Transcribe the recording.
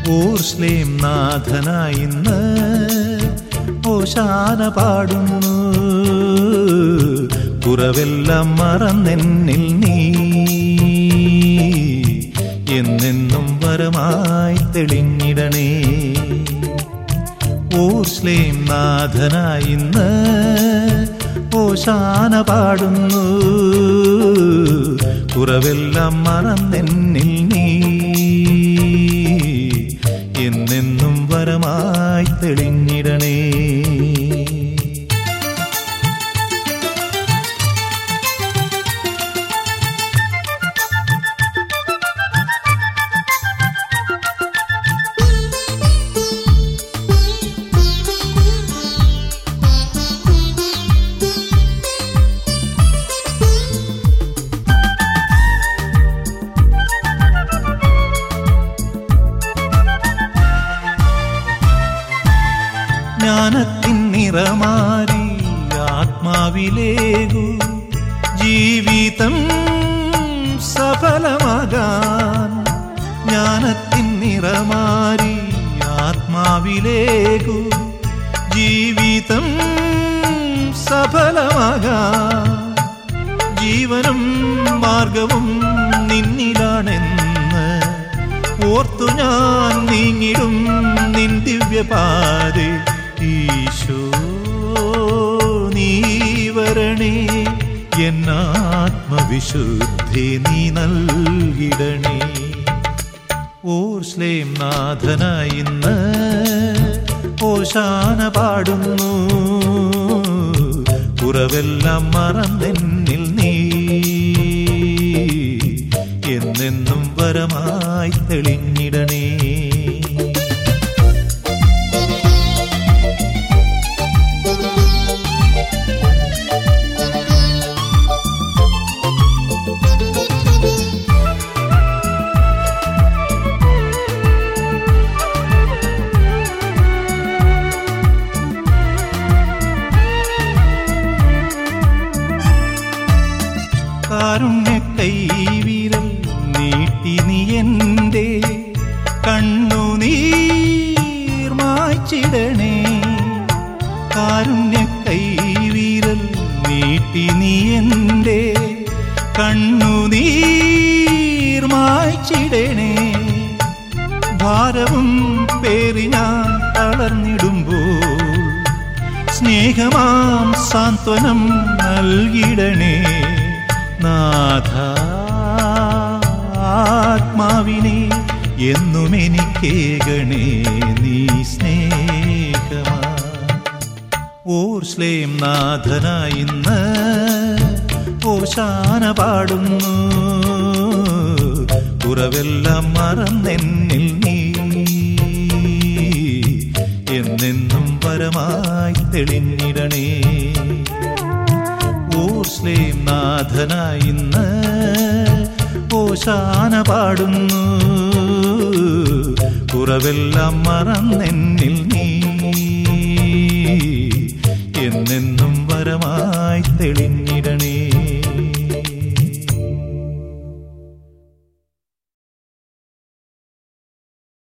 ഓർസ്ലേം നാഥനായി ഇന്ന് ഓശാന പാടുന്നു കുറവെല്ലാം മറന്നെന്നിൽ നീ എന്നെന്നും വരമായി തെളിഞ്ഞിടണേ ഓർസ്ലേം നാഥനായി ഇന്ന് ഓശാന പാടുന്നു കുറവെല്ലാം മറന്നെന്നിൽ നീ എന്നെന്നും വരമായി തെളിഞ്ഞിടണേ ജ്ഞാനത്തിൻ നിറമാരി ആത്മാവിലേകു ജീവിതം സഫലമാകാൻ ജ്ഞാനത്തിൻ നിറമാരി ആത്മാവിലേകു ജീവിതം സഫലമാകാൻ ജീവനും മാർഗവും നിന്നിലാണെന്ന് ഓർത്തു ഞാൻ നീങ്ങിടും നിൻ ദിവ്യപാതെ ഈശോ നീ വരണേ എന്നാത്മവിശുദ്ധി നീ നൽകിടണേ ഓർസ്ലേം നാഥനായി ഇന്ന് ഓശാന പാടുന്നു കുറവെല്ലാം മറന്നെന്നിൽ നീ എന്നെന്നും വരമായി തെളിഞ്ഞിടണേ കാരുണ്യ കൈവിരൽ നീട്ടി നീ എൻ്റെ കണ്ണുനീർ മായ്ച്ചിടണേ കാരുണ്യ കൈവിരൽ നീട്ടി നീ എൻ്റെ കണ്ണുനീർ മായ്ച്ചിടണേ ഭാരവും പേറി ഞാൻ തളർന്നിടുമ്പോൾ സ്നേഹമാം സാന്ത്വനം നൽകിടണേ നാഥ ആത്മാവിനെ എന്നും എനിക്കേകണേ നീ സ്നേഹമാ ഓർസ്ലേം നാഥനായി ഇന്ന് ഓശാന പാടുന്നു കുറവെല്ലാം മറന്നെന്നിൽ നീ എന്നെന്നും വരമായി തെളിഞ്ഞിടണേ ഓർസ്ലേം നാഥനായി ഇന്ന് ഓശാന പാടുന്നു കുറവെല്ലാം മറന്നെന്നിൽ